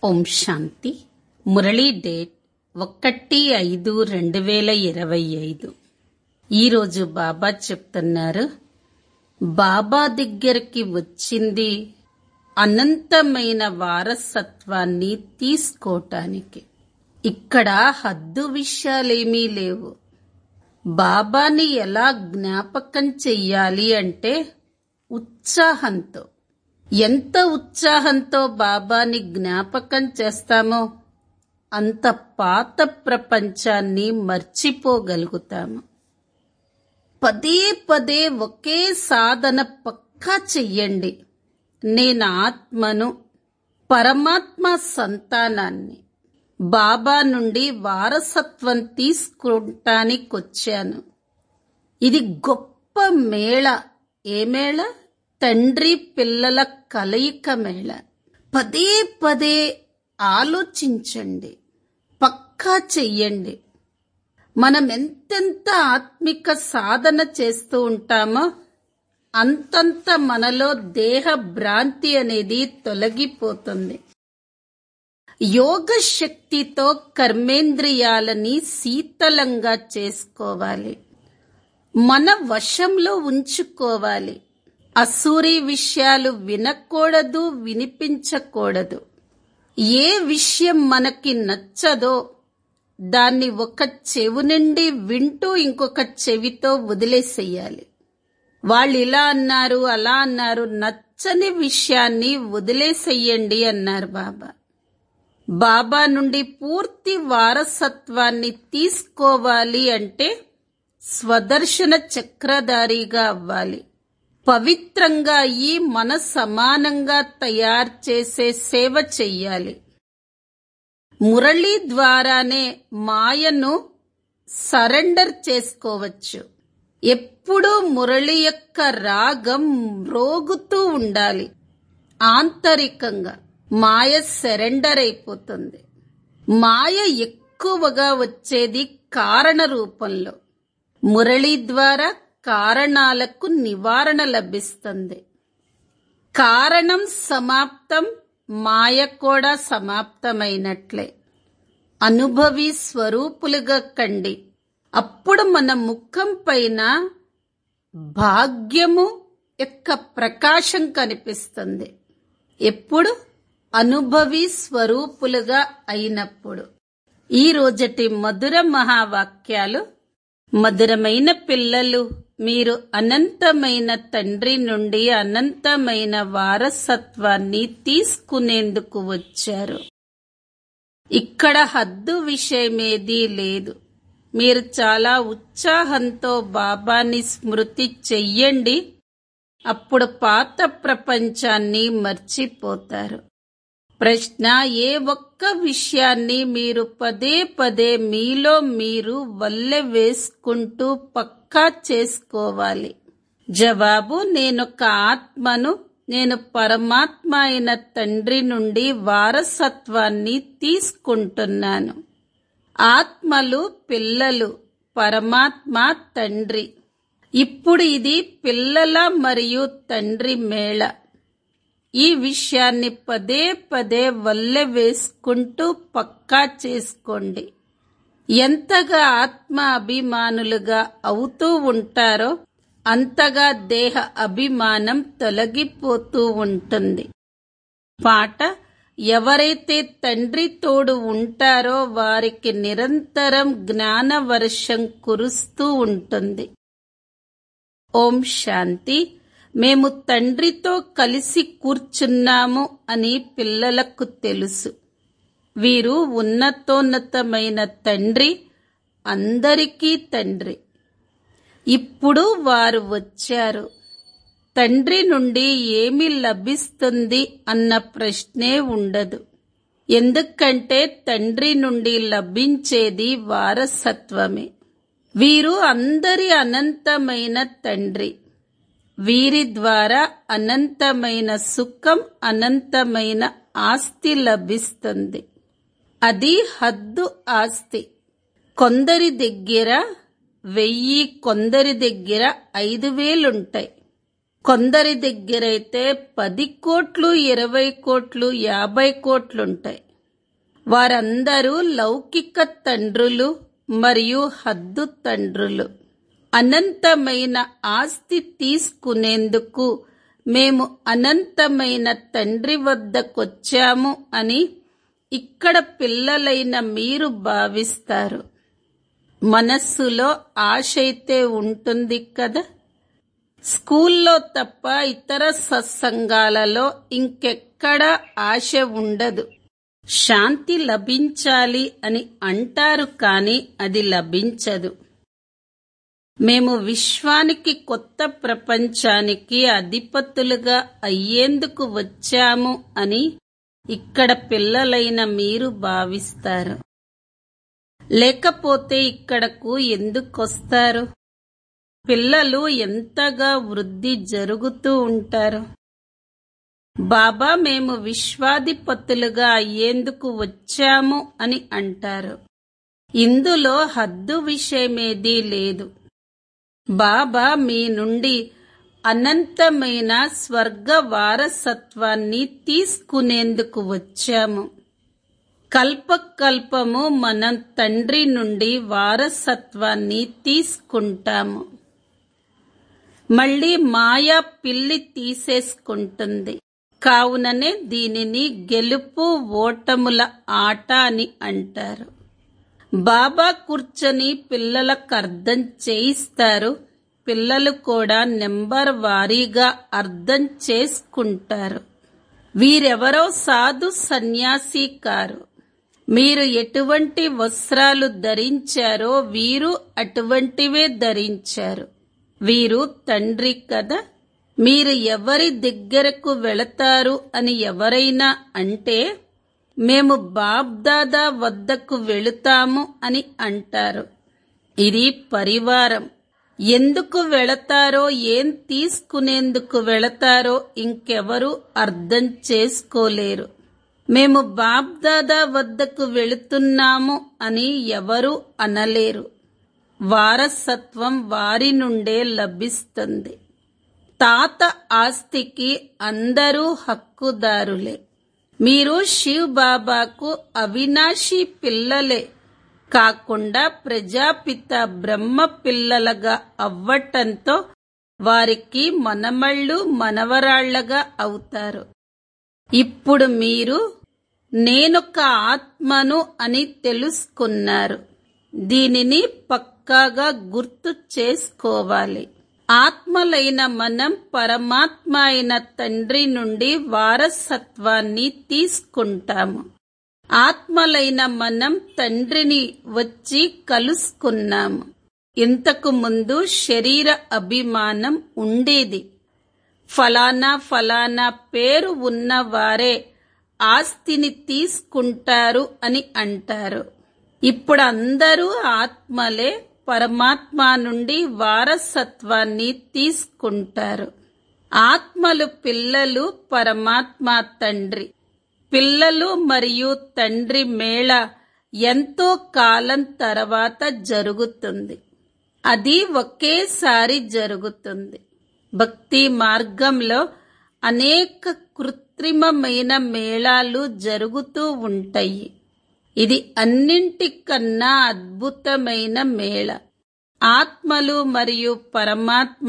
ఓం శాంతి Murali date ఒకటి ఐదు రెండు వేల ఇరవై ఐదు ఈరోజు బాబా చెప్తున్నారు బాబా దగ్గరికి వచ్చింది అనంతమైన వారసత్వాన్ని తీసుకోటానికి ఇక్కడ హద్దు విషయాలేమీ లేవు బాబాని ఎలా జ్ఞాపకం చెయ్యాలి అంటే ఉత్సాహంతో ఎంత ఉత్సాహంతో బాబాని జ్ఞాపకం చేస్తామో అంత పాత ప్రపంచాన్ని మర్చిపోగలుగుతాము పదే పదే ఒకే సాధన పక్కా చెయ్యండి నేను ఆత్మను పరమాత్మ సంతానాన్ని బాబా నుండి వారసత్వం తీసుకుంటానికొచ్చాను ఇది గొప్ప మేళ ఏ మేళ తండ్రి పిల్లల కలయిక మేళ పదే పదే ఆలోచించండి పక్కా చెయ్యండి మనం ఎంతెంత ఆత్మిక సాధన చేస్తూ ఉంటామో అంతంత మనలో దేహ భ్రాంతి అనేది తొలగిపోతుంది యోగ శక్తితో కర్మేంద్రియాలని శీతలంగా చేసుకోవాలి మన వశంలో ఉంచుకోవాలి అసూరి విషయాలు వినకూడదు వినిపించకూడదు ఏ విషయం మనకి నచ్చదో దాన్ని ఒక చెవు నుండి వింటూ ఇంకొక చెవితో వదిలేసేయాలి వాళ్ళు ఇలా అన్నారు అలా అన్నారు నచ్చని విషయాన్ని వదిలేసేయండి అన్నారు బాబా బాబా నుండి పూర్తి వారసత్వాన్ని తీసుకోవాలి అంటే స్వదర్శన చక్రధారిగా అవ్వాలి పవిత్రంగా ఈ మన సమానంగా తయారు చేసే సేవ చెయ్యాలి మురళి ద్వారానే మాయను సరెండర్ చేసుకోవచ్చు ఎప్పుడూ మురళి యొక్క రాగం మ్రోగుతూ ఉండాలి ఆంతరికంగా మాయ సరెండర్ అయిపోతుంది మాయ ఎక్కువగా వచ్చేది కారణ రూపంలో మురళి ద్వారా కారణాలకు నివారణ లభిస్తుంది కారణం సమాప్తం మాయ కూడా సమాప్తమైనట్లే అనుభవి స్వరూపులుగా కండి అప్పుడు మన ముఖం పైన భాగ్యము యొక్క ప్రకాశం కనిపిస్తుంది ఎప్పుడు అనుభవి స్వరూపులుగా అయినప్పుడు ఈ రోజటి మధుర మహావాక్యాలు మధురమైన పిల్లలు మీరు అనంతమైన తండ్రి నుండి అనంతమైన వారసత్వాన్ని తీసుకునేందుకు వచ్చారు ఇక్కడ హద్దు విషయమేదీ లేదు మీరు చాలా ఉత్సాహంతో బాబాని స్మృతి చెయ్యండి అప్పుడు పాత ప్రపంచాన్ని మర్చిపోతారు ప్రశ్న ఏ ఒక్క విషయాన్ని మీరు పదే పదే మీలో మీరు వల్లె వేసుకుంటూ పక్కా చేసుకోవాలి జవాబు నేనొక ఆత్మను నేను పరమాత్మ అయిన తండ్రి నుండి వారసత్వాన్ని తీసుకుంటున్నాను ఆత్మలు పిల్లలు పరమాత్మ తండ్రి ఇప్పుడు ఇది పిల్లల మరియు తండ్రి మేళ ఈ విషయాన్ని పదే పదే వల్లె వేసుకుంటూ పక్కా చేసుకోండి ఎంతగా ఆత్మ అభిమానులుగా అవుతూ ఉంటారో అంతగా దేహ అభిమానం తొలగిపోతూ ఉంటుంది పాట ఎవరైతే తండ్రి తోడు ఉంటారో వారికి నిరంతరం జ్ఞాన వర్షం కురుస్తూ ఉంటుంది ఓం శాంతి మేము తండ్రితో కలిసి కూర్చున్నాము అని పిల్లలకు తెలుసు వీరు ఉన్నతోన్నతమైన తండ్రి అందరికీ తండ్రి ఇప్పుడు వారు వచ్చారు తండ్రి నుండి ఏమి లభిస్తుంది అన్న ప్రశ్నే ఉండదు ఎందుకంటే తండ్రి నుండి లభించేది వారసత్వమే వీరు అందరి అనంతమైన తండ్రి వీరి ద్వారా అనంతమైన సుఖం అనంతమైన ఆస్తి లభిస్తుంది అది హద్దు ఆస్తి కొందరి దగ్గర వెయ్యి కొందరి దగ్గర ఐదు వేలుంటాయి కొందరి దగ్గరైతే పది కోట్లు ఇరవై కోట్లు యాభై కోట్లుంటాయి వారందరూ లౌకిక తండ్రులు మరియు హద్దు తండ్రులు అనంతమైన ఆస్తి తీసుకునేందుకు మేము అనంతమైన తండ్రి వద్దకొచ్చాము అని ఇక్కడ పిల్లలైన మీరు భావిస్తారు మనస్సులో ఆశ అయితే ఉంటుంది కదా స్కూల్లో తప్ప ఇతర సత్సంగాలలో ఇంకెక్కడా ఆశ ఉండదు శాంతి లభించాలి అని అంటారు కానీ అది లభించదు మేము విశ్వానికి కొత్త ప్రపంచానికి అధిపతులుగా అయ్యేందుకు వచ్చాము అని ఇక్కడ పిల్లలైన మీరు భావిస్తారు లేకపోతే ఇక్కడకు ఎందుకొస్తారు పిల్లలు ఎంతగా వృద్ధి జరుగుతూ ఉంటారు బాబా మేము విశ్వాధిపతులుగా అయ్యేందుకు వచ్చాము అని అంటారు ఇందులో హద్దు విషయమేదీ లేదు బాబా మీ నుండి అనంతమైన స్వర్గ వారసత్వాన్ని తీసుకునేందుకు వచ్చాము కల్పకల్పము మనం తండ్రి నుండి వారసత్వాన్ని తీసుకుంటాము మళ్ళీ మాయా పిల్లి తీసేసుకుంటుంది కావుననే దీనిని గెలుపు ఓటముల ఆట అని అంటారు బాబా కూర్చొని పిల్లలకు అర్థం చేయిస్తారు పిల్లలు కూడా నెంబర్ వారీగా అర్థం చేసుకుంటారు వీరెవరో సాధు సన్యాసి కారు మీరు ఎటువంటి వస్త్రాలు ధరించారో వీరు అటువంటివే ధరించారు వీరు తండ్రి కదా మీరు ఎవరి దగ్గరకు వెళతారు అని ఎవరైనా అంటే మేము బాబ్దాదా వద్దకు వెళుతాము అని అంటారు ఇది పరివారం ఎందుకు వెళతారో ఏం తీసుకునేందుకు వెళతారో ఇంకెవరు అర్థం చేసుకోలేరు మేము బాబ్దాదా వద్దకు వెళుతున్నాము అని ఎవరు అనలేరు వారసత్వం వారి నుండే లభిస్తుంది తాత ఆస్తికి అందరూ హక్కుదారులే మీరు శివ్ బాబాకు అవినాశి పిల్లలే కాకుండా ప్రజాపిత బ్రహ్మ పిల్లలుగా అవ్వటంతో వారికి మనమళ్ళు మనవరాళ్లగా అవుతారు ఇప్పుడు మీరు నేనొక ఆత్మను అని తెలుసుకున్నారు దీనిని పక్కాగా గుర్తు చేసుకోవాలి ఆత్మలైన మనం పరమాత్మ అయిన తండ్రి నుండి వారసత్వాన్ని తీసుకుంటాము ఆత్మలైన మనం తండ్రిని వచ్చి కలుసుకున్నాము ఇంతకు ముందు శరీర అభిమానం ఉండేది ఫలానా ఫలానా పేరు ఉన్నవారే ఆస్తిని తీసుకుంటారు అని అంటారు ఇప్పుడు అందరూ ఆత్మలే పరమాత్మ నుండి వారసత్వాన్ని తీసుకుంటారు ఆత్మలు పిల్లలు పరమాత్మ తండ్రి పిల్లలు మరియు తండ్రి మేళ ఎంతో కాలం తర్వాత జరుగుతుంది అది ఒకేసారి జరుగుతుంది భక్తి మార్గంలో అనేక కృత్రిమమైన మేళాలు జరుగుతూ ఉంటాయి ఇది అన్నింటికన్నా అద్భుతమైన మేళ ఆత్మలు మరియు పరమాత్మ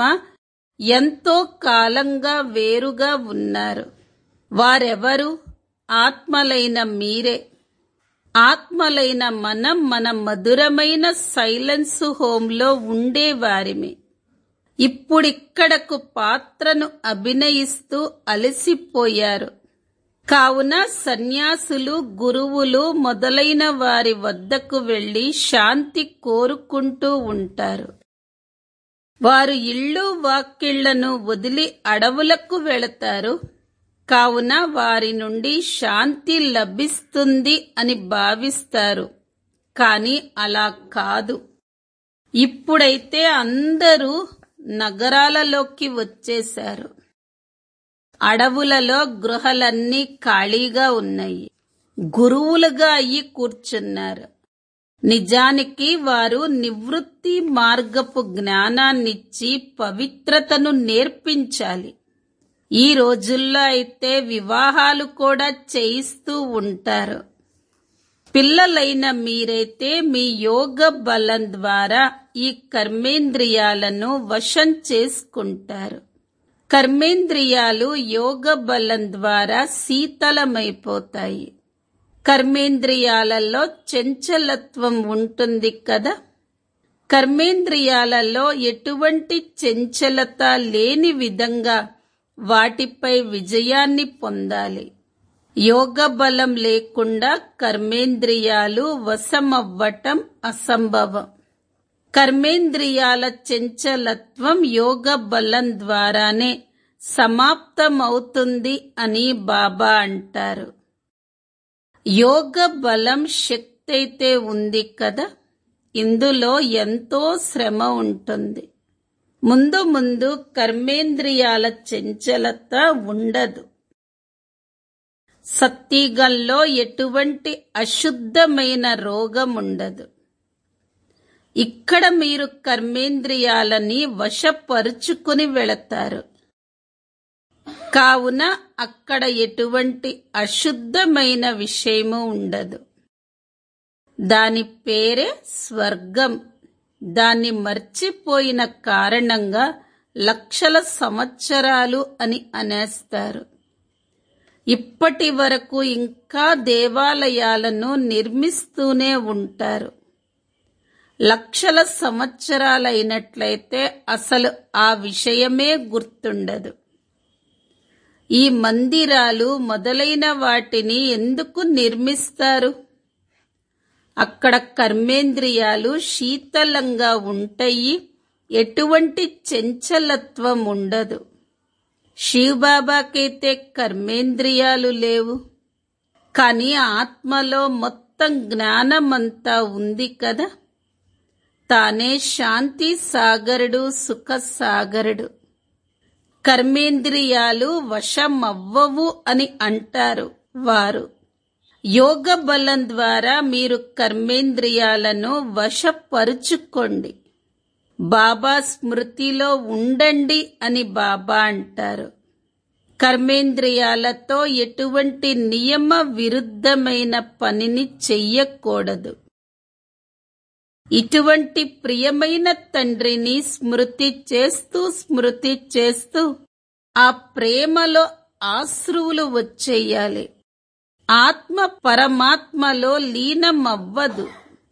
ఎంతో కాలంగా వేరుగా ఉన్నారు వారెవరు ఆత్మలైన మీరే ఆత్మలైన మనం మన మధురమైన సైలెన్స్ హోంలో ఉండేవారిమి ఇప్పుడిక్కడకు పాత్రను అభినయిస్తూ అలసిపోయారు కావున సన్యాసులు గురువులు మొదలైన వారి వద్దకు వెళ్లి శాంతి కోరుకుంటూ ఉంటారు వారు ఇళ్ళు వాకిళ్లను వదిలి అడవులకు వెళతారు కావున వారి నుండి శాంతి లభిస్తుంది అని భావిస్తారు కాని అలా కాదు ఇప్పుడైతే అందరూ నగరాలలోకి వచ్చేశారు అడవులలో గృహలన్నీ ఖాళీగా ఉన్నాయి గురువులుగా అయ్యి కూర్చున్నారు నిజానికి వారు నివృత్తి మార్గపు జ్ఞానాన్నిచ్చి పవిత్రతను నేర్పించాలి ఈ రోజుల్లో అయితే వివాహాలు కూడా చేయిస్తూ ఉంటారు పిల్లలైన మీరైతే మీ యోగ బలం ద్వారా ఈ కర్మేంద్రియాలను వశం చేసుకుంటారు కర్మేంద్రియాలు యోగ బలం ద్వారా శీతలమైపోతాయి కర్మేంద్రియాలలో చంచలత్వం ఉంటుంది కదా కర్మేంద్రియాలలో ఎటువంటి చంచలత లేని విధంగా వాటిపై విజయాన్ని పొందాలి యోగ బలం లేకుండా కర్మేంద్రియాలు వశమవ్వటం అసంభవం కర్మేంద్రియాల చంచలత్వం యోగ బలం ద్వారానే సమాప్తమవుతుంది అని బాబా అంటారు యోగ బలం శక్తి అయితే ఉంది కదా ఇందులో ఎంతో శ్రమ ఉంటుంది ముందు ముందు కర్మేంద్రియాల చంచలత ఉండదు సత్తిగల్లో ఎటువంటి అశుద్ధమైన రోగం ఉండదు ఇక్కడ మీరు కర్మేంద్రియాలని వశపరుచుకుని వెళతారు కావున అక్కడ ఎటువంటి అశుద్ధమైన విషయము ఉండదు దాని పేరే స్వర్గం దాన్ని మర్చిపోయిన కారణంగా లక్షల సంవత్సరాలు అని అనేస్తారు ఇప్పటి వరకు ఇంకా దేవాలయాలను నిర్మిస్తూనే ఉంటారు లక్షల సంవత్సరాలైనట్లయితే అసలు ఆ విషయమే గుర్తుండదు ఈ మందిరాలు మొదలైన వాటిని ఎందుకు నిర్మిస్తారు అక్కడ కర్మేంద్రియాలు శీతలంగా ఉంటాయి ఎటువంటి చంచలత్వం ఉండదు శివబాబాకైతే కర్మేంద్రియాలు లేవు కానీ ఆత్మలో మొత్తం జ్ఞానమంతా ఉంది కదా తానే శాంతి సాగరుడు సుఖ సాగరుడు కర్మేంద్రియాలు వశమవ్వవు అని అంటారు వారు యోగ బలం ద్వారా మీరు కర్మేంద్రియాలను వశపరుచుకోండి బాబా స్మృతిలో ఉండండి అని బాబా అంటారు కర్మేంద్రియాలతో ఎటువంటి నియమ విరుద్ధమైన పనిని చెయ్యకూడదు ఇటువంటి ప్రియమైన తండ్రిని స్మృతి చేస్తూ స్మృతి చేస్తూ ఆ ప్రేమలో ఆశ్రువులు వచ్చేయాలి ఆత్మ పరమాత్మలో లీనమవ్వదు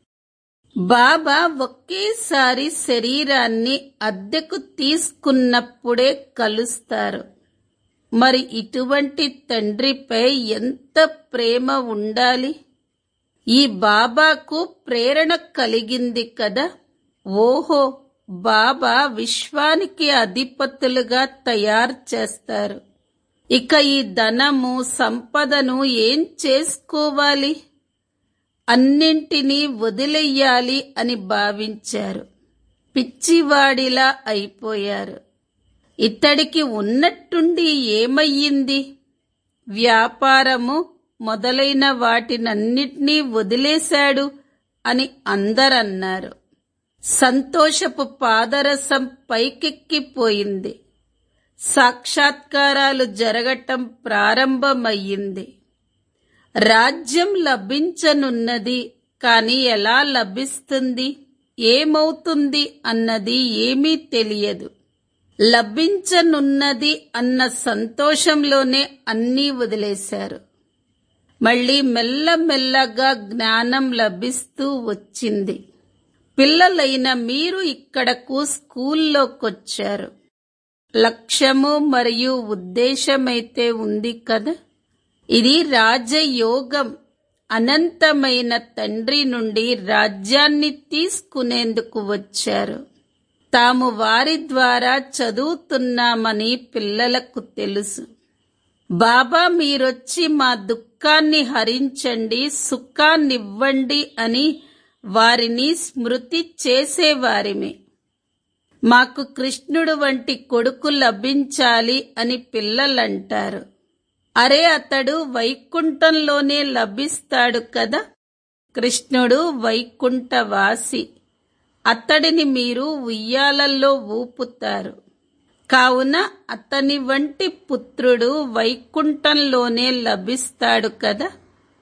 బాబా ఒకేసారి శరీరాన్ని అద్దెకు తీసుకున్నప్పుడే కలుస్తారు మరి ఇటువంటి తండ్రిపై ఎంత ప్రేమ ఉండాలి ఈ బాబాకు ప్రేరణ కలిగింది కదా ఓహో బాబా విశ్వానికి అధిపతులుగా తయారు చేస్తారు ఇక ఈ ధనము సంపదను ఏం చేసుకోవాలి అన్నింటినీ వదిలెయ్యాలి అని భావించారు పిచ్చివాడిలా అయిపోయారు ఇతడికి ఉన్నట్టుండి ఏమయ్యింది వ్యాపారము మొదలైన వాటినన్నిటినీ వదిలేశాడు అని అందరన్నారు సంతోషపు పాదరసం పైకెక్కిపోయింది సాక్షాత్కారాలు జరగటం ప్రారంభమయ్యింది రాజ్యం లభించనున్నది కాని ఎలా లభిస్తుంది ఏమవుతుంది అన్నది ఏమీ తెలియదు లభించనున్నది అన్న సంతోషంలోనే అన్నీ వదిలేశారు మళ్ళీ మెల్లమెల్లగా జ్ఞానం లభిస్తూ వచ్చింది పిల్లలైన మీరు ఇక్కడకు స్కూల్లోకొచ్చారు లక్ష్యము మరియు ఉద్దేశమైతే ఉంది కదా ఇది రాజయోగం అనంతమైన తండ్రి నుండి రాజ్యాన్ని తీసుకునేందుకు వచ్చారు తాము వారి ద్వారా చదువుతున్నామని పిల్లలకు తెలుసు బాబా మీరొచ్చి మా దుఃఖాన్ని హరించండి సుఖాన్నివ్వండి అని వారిని స్మృతి చేసేవారిమే మాకు కృష్ణుడు వంటి కొడుకు లభించాలి అని పిల్లలంటారు అరే అతడు వైకుంఠంలోనే లభిస్తాడు కదా కృష్ణుడు వైకుంఠవాసి అతడిని మీరు ఉయ్యాలల్లో ఊపుతారు కావున అతని వంటి పుత్రుడు వైకుంఠంలోనే లభిస్తాడు కదా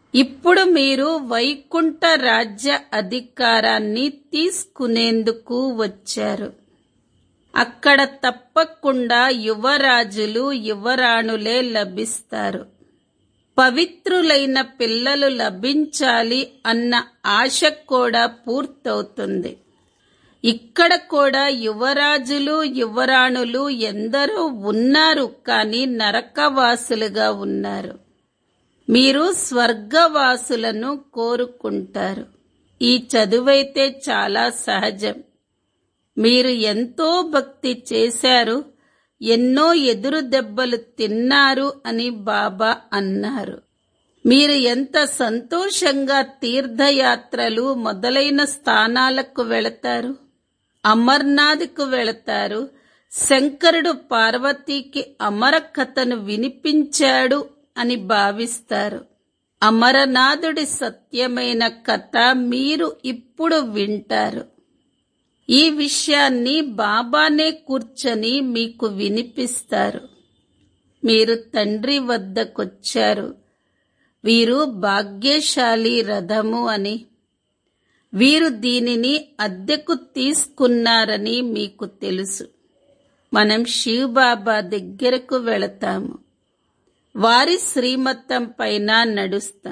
ఇప్పుడు మీరు వైకుంఠ రాజ్య అధికారాన్ని తీసుకునేందుకు వచ్చారు అక్కడ తప్పకుండా యువరాజులు యువరాణులే లభిస్తారు పవిత్రులైన పిల్లలు లభించాలి అన్న ఆశ కూడా పూర్తవుతుంది ఇక్కడ కూడా యువరాజులు యువరాణులు ఎందరో ఉన్నారు కానీ నరకవాసులుగా ఉన్నారు మీరు స్వర్గవాసులను కోరుకుంటారు ఈ చదువైతే చాలా సహజం మీరు ఎంతో భక్తి చేశారు ఎన్నో ఎదురు దెబ్బలు తిన్నారు అని బాబా అన్నారు మీరు ఎంత సంతోషంగా తీర్థయాత్రలు మొదలైన స్థానాలకు వెళతారు అమర్నాథ్కు వెళతారు శంకరుడు పార్వతీకి అమర కథను వినిపించాడు అని భావిస్తారు అమరనాథుడి సత్యమైన కథ మీరు ఇప్పుడు వింటారు ఈ విషయాన్ని బాబానే కూర్చొని మీకు వినిపిస్తారు మీరు తండ్రి వద్దకొచ్చారు వీరు భాగ్యశాలి రథము అని వీరు దీనిని అద్దెకు తీసుకున్నారని మీకు తెలుసు మనం శివబాబా దగ్గరకు వెళతాము వారి శ్రీమతం పైన నడుస్తాం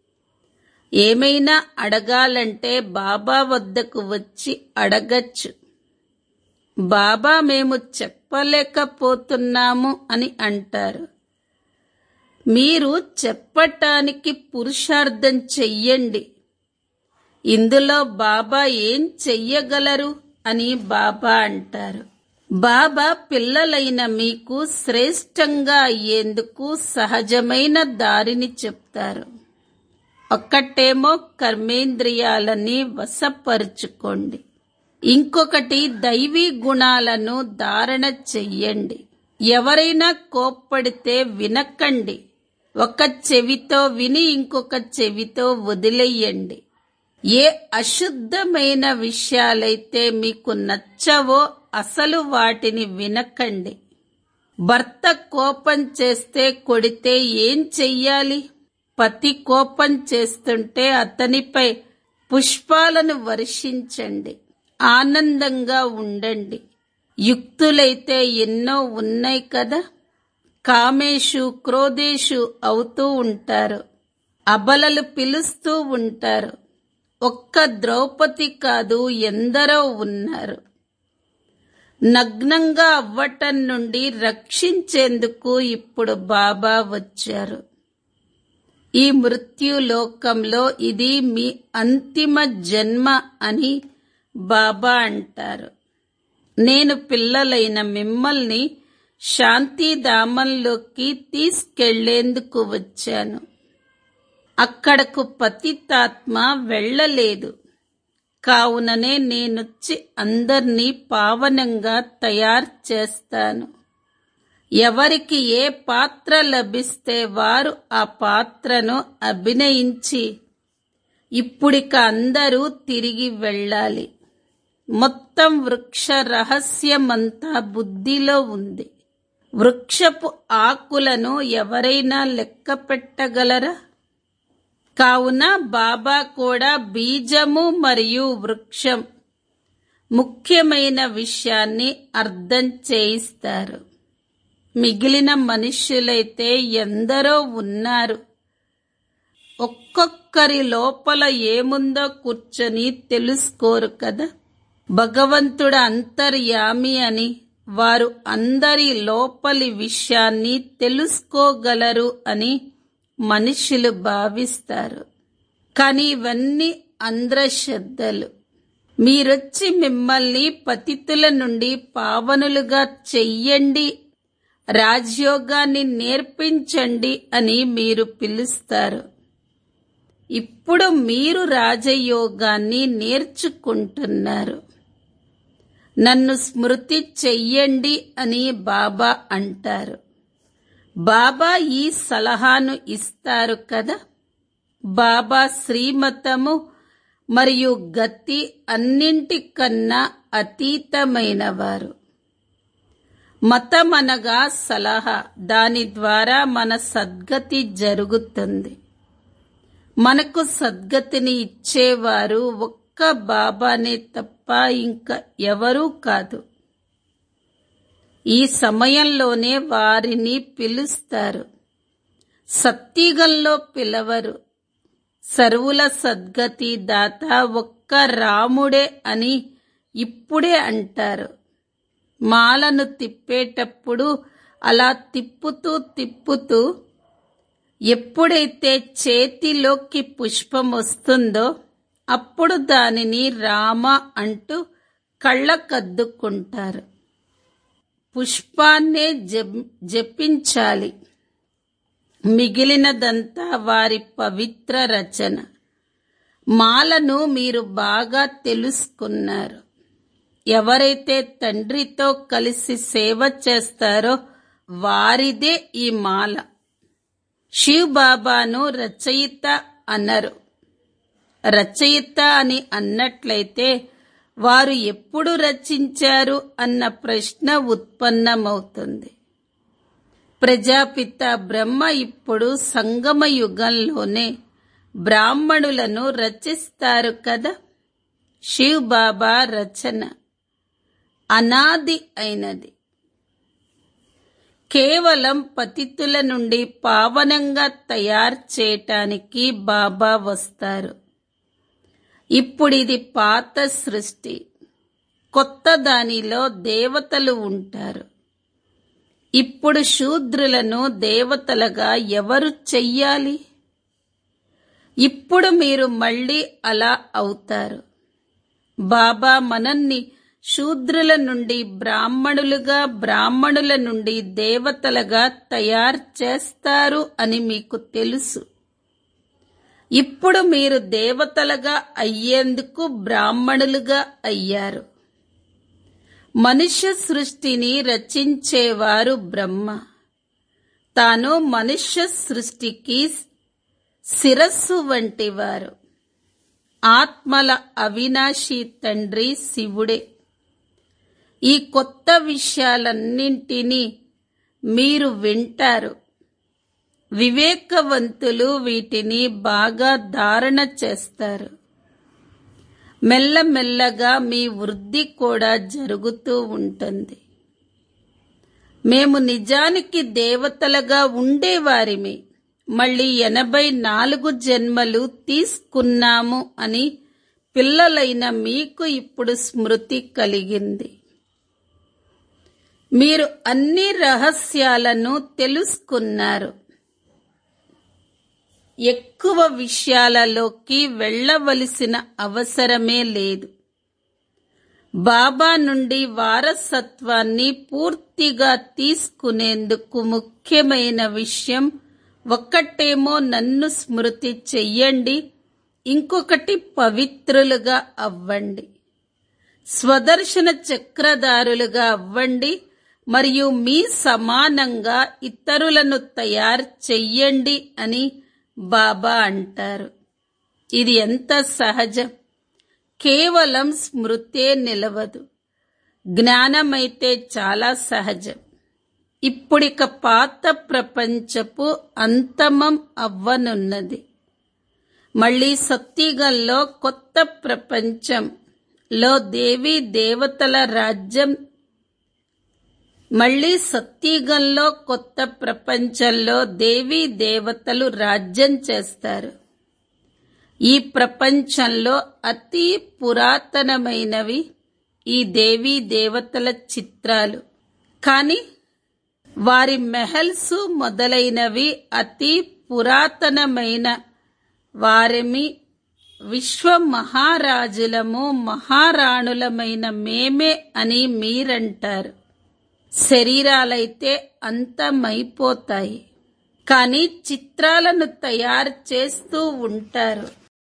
ఏమైనా అడగాలంటే బాబా వద్దకు వచ్చి అడగచ్చు బాబా మేము చెప్పలేకపోతున్నాము అని అంటారు మీరు చెప్పటానికి పురుషార్థం చెయ్యండి ఇందులో బాబా ఏం చెయ్యగలరు అని బాబా అంటారు బాబా పిల్లలైన మీకు శ్రేష్టంగా అయ్యేందుకు సహజమైన దారిని చెప్తారు ఒక్కటేమో కర్మేంద్రియాలని వశపరుచుకోండి ఇంకొకటి దైవీ గుణాలను ధారణ చెయ్యండి ఎవరైనా కోప్పడితే వినకండి ఒక చెవితో విని ఇంకొక చెవితో వదిలేయండి ఏ అశుద్ధమైన విషయాలైతే మీకు నచ్చవో అసలు వాటిని వినకండి భర్త కోపం చేస్తే కొడితే ఏం చెయ్యాలి పతి కోపం చేస్తుంటే అతనిపై పుష్పాలను వర్షించండి ఆనందంగా ఉండండి యుక్తులైతే ఎన్నో ఉన్నాయి కదా కామేషు క్రోధేషు అవుతూ ఉంటారు అబలలు పిలుస్తూ ఉంటారు ఒక్క ద్రౌపది కాదు ఎందరో ఉన్నారు నగ్నంగా అవ్వటం నుండి రక్షించేందుకు ఇప్పుడు బాబా వచ్చారు ఈ మృత్యులోకంలో ఇది మీ అంతిమ జన్మ అని బాబా అంటారు నేను పిల్లలైన మిమ్మల్ని శాంతిధామంలోకి తీసుకెళ్లేందుకు వచ్చాను అక్కడకు పతితాత్మ వెళ్ళలేదు కావుననే నేనొచ్చి అందర్నీ పావనంగా తయారు చేస్తాను ఎవరికి ఏ పాత్ర లభిస్తే వారు ఆ పాత్రను అభినయించి ఇప్పుడిక అందరూ తిరిగి వెళ్ళాలి మొత్తం వృక్ష రహస్యమంతా బుద్ధిలో ఉంది వృక్షపు ఆకులను ఎవరైనా లెక్క పెట్టగలరా కావున బాబా కూడా బీజము మరియు వృక్షం ముఖ్యమైన విషయాన్ని అర్థం చేయిస్తారు మిగిలిన మనుష్యులైతే ఎందరో ఉన్నారు ఒక్కొక్కరి లోపల ఏముందో కూర్చొని తెలుసుకోరు కదా భగవంతుడు అంతర్యామి అని వారు అందరి లోపలి విషయాన్ని తెలుసుకోగలరు అని మనుషులు భావిస్తారు కానీ ఇవన్నీ అంధ్రశ్రద్ధలు మీరొచ్చి మిమ్మల్ని పతితుల నుండి పావనులుగా చెయ్యండి రాజ్యోగాన్ని నేర్పించండి అని మీరు పిలుస్తారు ఇప్పుడు మీరు రాజయోగాన్ని నేర్చుకుంటున్నారు నన్ను స్మృతి చెయ్యండి అని బాబా అంటారు బాబా ఈ సలహాను ఇస్తారు కదా బాబా శ్రీమతము మరియు గతి అన్నింటికన్నా అతీతమైనవారు మతమనగా సలహా దాని ద్వారా మన సద్గతి జరుగుతుంది మనకు సద్గతిని ఇచ్చేవారు ఒక్క బాబానే తప్ప ఇంకా ఎవరూ కాదు ఈ సమయంలోనే వారిని పిలుస్తారు సత్తిగంలో పిలవరు సర్వుల సద్గతి దాత ఒక్క రాముడే అని ఇప్పుడే అంటారు మాలను తిప్పేటప్పుడు అలా తిప్పుతూ తిప్పుతూ ఎప్పుడైతే చేతిలోకి పుష్పం వస్తుందో అప్పుడు దానిని రామ అంటూ కళ్ళకద్దుకుంటారు పుష్పాన్నే జప్- జపించాలి మిగిలినదంతా వారి పవిత్ర రచన మాలను మీరు బాగా తెలుసుకున్నారు ఎవరైతే తండ్రితో కలిసి సేవ చేస్తారో వారిదే ఈ మాల శివ్ బాబాను రచయిత అన్నారు రచయిత అని అన్నట్లయితే వారు ఎప్పుడు రచించారు అన్న ప్రశ్న ఉత్పన్నమవుతుంది ప్రజాపిత బ్రహ్మ ఇప్పుడు సంగమ యుగంలోనే బ్రాహ్మణులను రచిస్తారు కదా శివ్ బాబా రచన అనాది అయినది కేవలం పతితుల నుండి పావనంగా తయారు చేయటానికి బాబా వస్తారు ఇప్పుడు ఇది పాత సృష్టి కొత్త దానిలో దేవతలు ఉంటారు ఇప్పుడు శూద్రులను దేవతలుగా ఎవరు చెయ్యాలి ఇప్పుడు మీరు మళ్ళీ అలా అవుతారు బాబా మనల్ని శూద్రుల నుండి బ్రాహ్మణులుగా బ్రాహ్మణుల నుండి దేవతలుగా తయారు చేస్తారు అని మీకు తెలుసు ఇప్పుడు మీరు దేవతలుగా అయ్యేందుకు బ్రాహ్మణులుగా అయ్యారు మనుష్య సృష్టిని రచించేవారు బ్రహ్మ తాను మనుష్య సృష్టికి శిరస్సు వంటివారు ఆత్మల అవినాశి తండ్రి శివుడే ఈ కొత్త విషయాలన్నింటినీ మీరు వింటారు వివేకవంతులు వీటిని బాగా ధారణ చేస్తారు మెల్లమెల్లగా మీ వృద్ధి కూడా జరుగుతూ ఉంటుంది మేము నిజానికి దేవతలుగా ఉండేవారిమి మళ్ళీ ఎనభై నాలుగు జన్మలు తీసుకున్నాము అని పిల్లలైన మీకు ఇప్పుడు స్మృతి కలిగింది మీరు అన్ని రహస్యాలను తెలుసుకున్నారు ఎక్కువ విషయాలలోకి వెళ్ళవలసిన అవసరమే లేదు బాబా నుండి వారసత్వాన్ని పూర్తిగా తీసుకునేందుకు ముఖ్యమైన విషయం ఒక్కటేమో నన్ను స్మృతి చెయ్యండి ఇంకొకటి పవిత్రులుగా అవ్వండి స్వదర్శన చక్రధారులుగా అవ్వండి మరియు మీ సమానంగా ఇతరులను తయారు చెయ్యండి అని బాబా అంటారు ఇది ఎంత సహజం కేవలం స్మృతే నిలవదు జ్ఞానమైతే చాలా సహజం ఇప్పుడిక పాత ప్రపంచపు అంతమం అవ్వనున్నది మళ్ళీ సత్తిగంలో కొత్త ప్రపంచం లో దేవీ దేవతల రాజ్యం మళ్ళీ సత్యయుగంలో కొత్త ప్రపంచంలో దేవీ దేవతలు రాజ్యం చేస్తారు ఈ ప్రపంచంలో అతి పురాతనమైనవి ఈ దేవీ దేవతల చిత్రాలు కానీ వారి మెహల్స్ మొదలైనవి అతి పురాతనమైన వారిమి విశ్వ మహారాజులము మహారాణులమైన మేమే అని మీరంటారు శరీరాలైతే అంతమైపోతాయి కానీ చిత్రాలను తయారు చేస్తూ ఉంటారు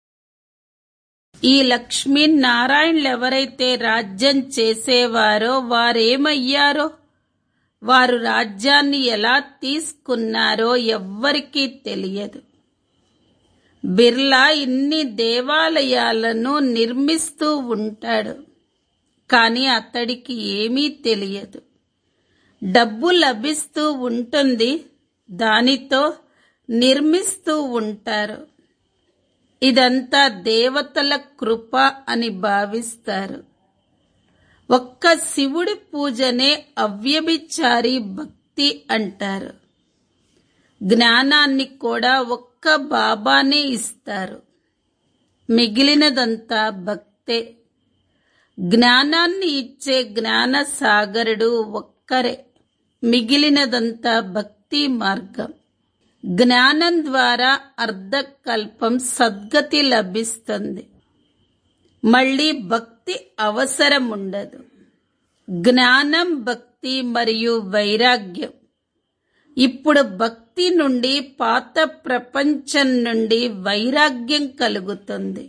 ఈ లక్ష్మీనారాయణలు ఎవరైతే రాజ్యం చేసేవారో వారేమయ్యారో వారు రాజ్యాన్ని ఎలా తీసుకున్నారో ఎవ్వరికీ తెలియదు బిర్లా ఇన్ని దేవాలయాలను నిర్మిస్తూ ఉంటాడు కానీ అతడికి ఏమీ తెలియదు డబ్బు లభిస్తూ ఉంటుంది దానితో నిర్మిస్తూ ఉంటారు ఇదంతా దేవతల కృప అని భావిస్తారు ఒక్క శివుడి పూజనే అవ్యభిచారి భక్తి అంటారు జ్ఞానాన్ని కూడా ఒక్క బాబానే ఇస్తారు మిగిలినదంతా భక్తే జ్ఞానాన్ని ఇచ్చే జ్ఞాన సాగరుడు ఒక్కరే మిగిలినదంతా భక్తి మార్గం జ్ఞానం ద్వారా అర్ధకల్పం సద్గతి లభిస్తుంది మళ్ళీ భక్తి అవసరం ఉండదు జ్ఞానం భక్తి మరియు వైరాగ్యం ఇప్పుడు భక్తి నుండి పాత ప్రపంచం నుండి వైరాగ్యం కలుగుతుంది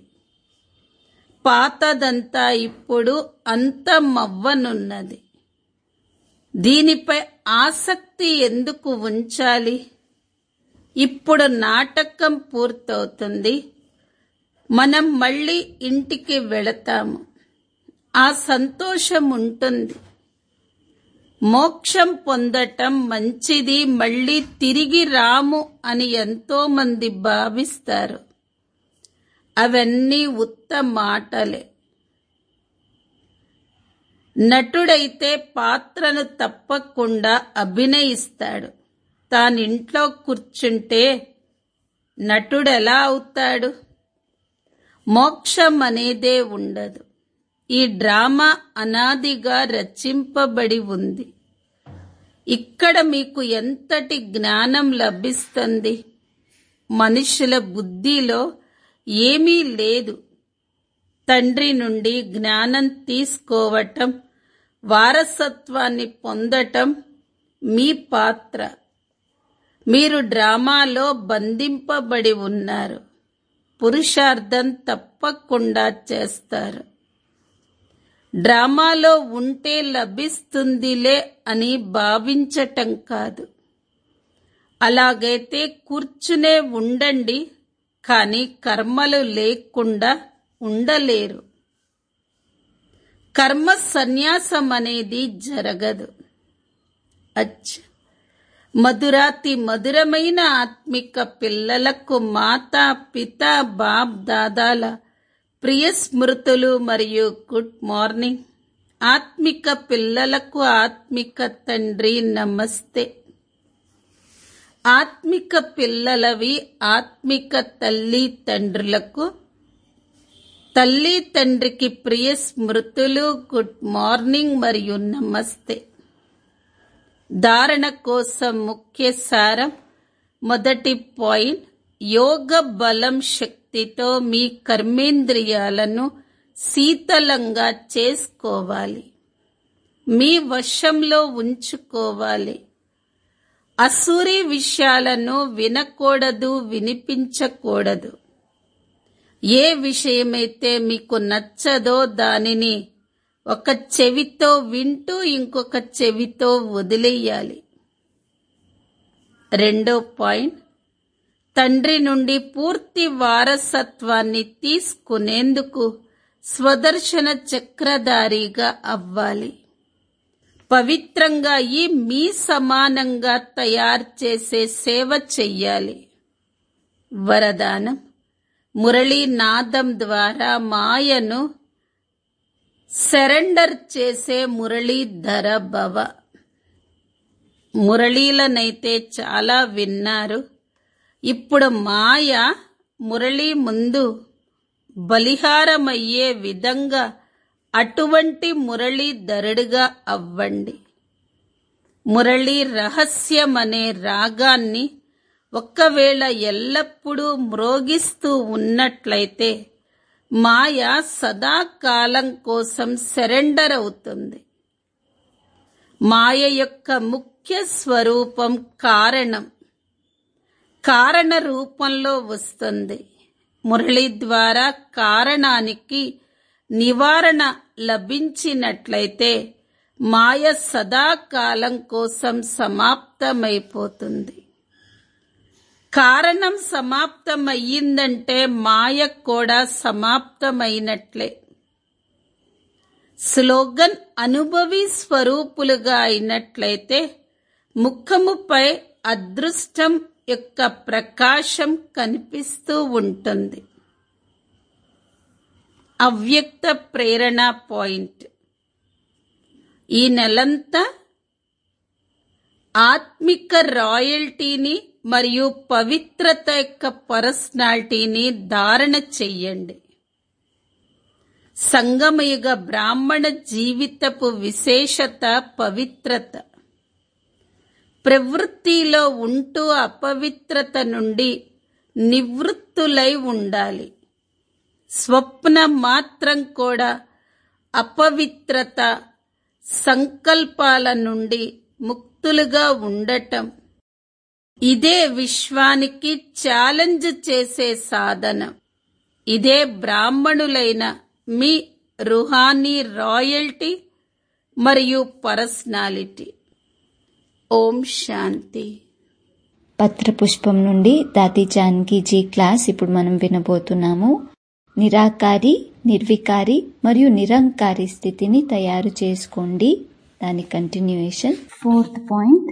పాతదంతా ఇప్పుడు అంతమవ్వనున్నది దీనిపై ఆసక్తి ఎందుకు ఉంచాలి ఇప్పుడు నాటకం పూర్తవుతుంది మనం మళ్ళీ ఇంటికి వెళతాము ఆ సంతోషం ఉంటుంది మోక్షం పొందటం మంచిది మళ్ళీ తిరిగి రాము అని ఎంతో మంది భావిస్తారు అవన్నీ ఉత్త మాటలే నటుడైతే పాత్రను తప్పకుండా అభినయిస్తాడు తానింట్లో కూర్చుంటే నటుడెలా అవుతాడు మోక్షం అనేదే ఉండదు ఈ డ్రామా అనాదిగా రచింపబడి ఉంది ఇక్కడ మీకు ఎంతటి జ్ఞానం లభిస్తుంది మనుషుల బుద్ధిలో ఏమీ లేదు తండ్రి నుండి జ్ఞానం తీసుకోవటం వారసత్వాన్ని పొందటం మీ పాత్ర మీరు డ్రామాలో బంధింపబడి ఉన్నారు పురుషార్థం తప్పకుండా చేస్తారు డ్రామాలో ఉంటే లభిస్తుందిలే అని భావించటం కాదు అలాగైతే కూర్చునే ఉండండి కానీ కర్మలు లేకుండా ఉండలేరు కర్మ సన్యాసం అనేది జరగదు అచ్చ మధురాతి మధురమైన ఆత్మిక పిల్లలకు మాతా పిత బాప్ దాదాల ప్రియ స్మృతులు మరియు గుడ్ మార్నింగ్ ఆత్మిక పిల్లలకు ఆత్మిక తండ్రి నమస్తే ఆత్మిక పిల్లలవి ఆత్మిక తల్లి తండ్రులకు తల్లి తండ్రికి ప్రియ స్మృతులు గుడ్ మార్నింగ్ మరియు నమస్తే ధారణ కోసం ముఖ్య సారం మొదటి పాయింట్ యోగ బలం శక్తితో మీ కర్మేంద్రియాలను శీతలంగా చేసుకోవాలి మీ వశంలో ఉంచుకోవాలి అసూరి విషయాలను వినకూడదు వినిపించకూడదు ఏ విషయమైతే మీకు నచ్చదో దానిని ఒక చెవితో వింటూ ఇంకొక చెవితో వదిలేయాలి రెండో పాయింట్ తండ్రి నుండి పూర్తి వారసత్వాన్ని తీసుకునేందుకు స్వదర్శన చక్రధారిగా అవ్వాలి పవిత్రంగా ఈ మీ సమానంగా తయారు చేసే సేవ చెయ్యాలి వరదానం మురళీ నాదం ద్వారా మాయను సరెండర్ చేసే మురళీధర భవ మురళీలనైతే చాలా విన్నారు ఇప్పుడు మాయ మురళి ముందు బలిహారమయ్యే విధంగా అటువంటి మురళీధరుడుగా అవ్వండి మురళి రహస్యం అనే రాగాన్ని ఒక్కవేళ ఎల్లప్పుడూ మ్రోగిస్తూ ఉన్నట్లయితే మాయ సదాకాలం కోసం సరెండర్ అవుతుంది మాయ యొక్క ముఖ్య స్వరూపం కారణం కారణ రూపంలో వస్తుంది మురళి ద్వారా కారణానికి నివారణ లభించినట్లయితే మాయ సదాకాలం కోసం సమాప్తమైపోతుంది కారణం సమాప్తమయ్యిందంటే మాయ కూడా సమాప్తమైనట్లే స్లోగన్ అనుభవి స్వరూపులుగా అయినట్లయితే ముఖముపై అదృష్టం యొక్క ప్రకాశం కనిపిస్తూ ఉంటుంది అవ్యక్త ప్రేరణ పాయింట్ ఈ నెలంతా ఆత్మిక రాయల్టీని మరియు పవిత్రత యొక్క పర్సనాలిటీని ధారణ చెయ్యండి సంగమయుగ బ్రాహ్మణ జీవితపు విశేషత పవిత్రత ప్రవృత్తిలో ఉంటూ అపవిత్రత నుండి నివృత్తులై ఉండాలి స్వప్నం మాత్రం కూడా అపవిత్రత సంకల్పాల నుండి ముక్తులుగా ఉండటం ఇదే విశ్వానికి ఛాలెంజ్ చేసే సాధనం ఇదే బ్రాహ్మణులైన మీ రుహానీ రాయల్టీ మరియు పర్సనాలిటీ ఓం శాంతి పత్రపుష్పం నుండి దాది జానకీజీ క్లాస్ ఇప్పుడు మనం వినబోతున్నాము నిరాకారి నిర్వికారి మరియు నిరంకారి స్థితిని తయారు చేసుకోండి దాని కంటిన్యూయేషన్ ఫోర్త్ పాయింట్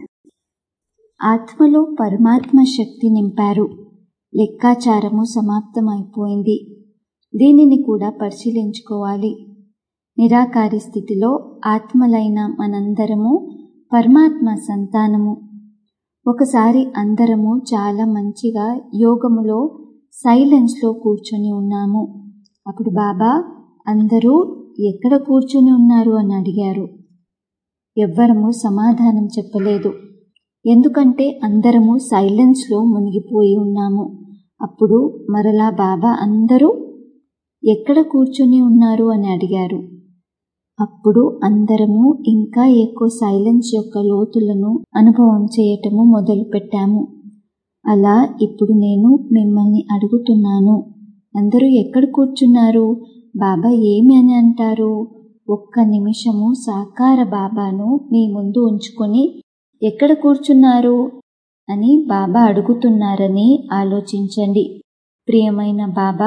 ఆత్మలో పరమాత్మ శక్తి నింపారు లెక్కాచారము సమాప్తమైపోయింది దీనిని కూడా పరిశీలించుకోవాలి నిరాకారి స్థితిలో ఆత్మలైన మనందరము పరమాత్మ సంతానము ఒకసారి అందరము చాలా మంచిగా యోగములో సైలెన్స్లో కూర్చొని ఉన్నాము అప్పుడు బాబా అందరూ ఎక్కడ కూర్చొని ఉన్నారు అని అడిగారు ఎవ్వరము సమాధానం చెప్పలేదు ఎందుకంటే అందరము సైలెన్స్లో మునిగిపోయి ఉన్నాము అప్పుడు మరలా బాబా అందరూ ఎక్కడ కూర్చొని ఉన్నారు అని అడిగారు అప్పుడు అందరము ఇంకా ఎక్కువ సైలెన్స్ యొక్క లోతులను అనుభవం చేయటము మొదలుపెట్టాము అలా ఇప్పుడు నేను మిమ్మల్ని అడుగుతున్నాను అందరూ ఎక్కడ కూర్చున్నారు బాబా ఏమి అని అంటారు ఒక్క నిమిషము సాకార బాబాను మీ ముందు ఉంచుకొని ఎక్కడ కూర్చున్నారు అని బాబా అడుగుతున్నారని ఆలోచించండి ప్రియమైన బాబా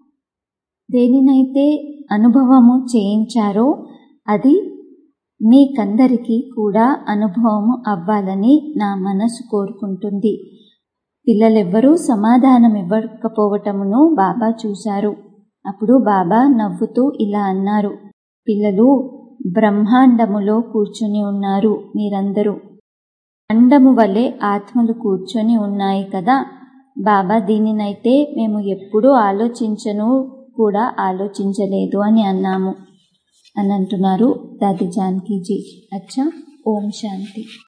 దేనినైతే అనుభవము చేయించారో అది మీకందరికీ కూడా అనుభవము అవ్వాలని నా మనసు కోరుకుంటుంది పిల్లలెవ్వరూ సమాధానం ఇవ్వకపోవటమును బాబా చూశారు అప్పుడు బాబా నవ్వుతూ ఇలా అన్నారు పిల్లలు బ్రహ్మాండములో కూర్చుని ఉన్నారు మీరందరూ అండము వలె ఆత్మలు కూర్చొని ఉన్నాయి కదా బాబా దీనినైతే మేము ఎప్పుడూ ఆలోచించను కూడా ఆలోచించలేదు అని అన్నాము అని అంటున్నారు దాది జానకీజీ అచ్చా ఓం శాంతి